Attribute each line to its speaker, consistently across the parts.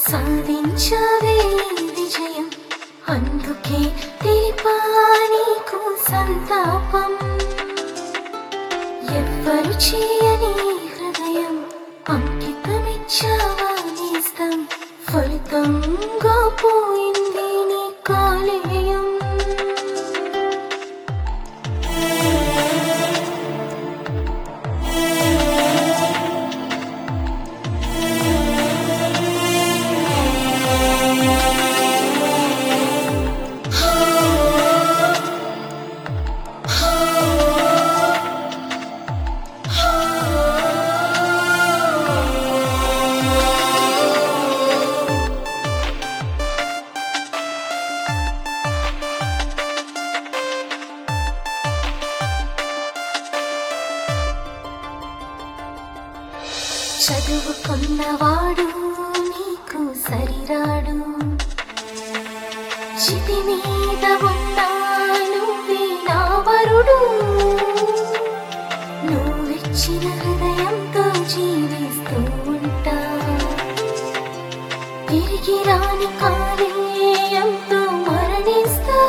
Speaker 1: సాధించవే విజయం అందుకే తెలిపా నీకు సంతాపం ఎవ్వరు చేయని హృదయం అంకితమిచ్చావా నేస్తం ఫలితంగా పోయింది నీ కాలేయం చదువుకున్నవాడు నీకు సరిరాడు చితి మీద ఉన్నాను వీణావరుడు నువ్విచ్చిన హృదయంతో జీవిస్తూ ఉంటా తిరిగి రాని కాలేయంతో మరణిస్తా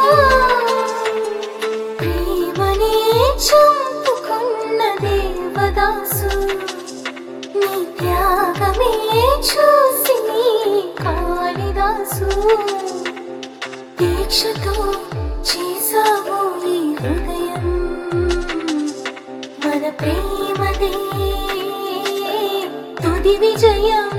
Speaker 1: ప్రేమనే చంపుకున్న దేవదాసు నీ త్యాగమే చూసి నీ కాళిదాసు దీక్షతో చేసావు ఈ హృదయం మన ప్రేమదే తుది విజయం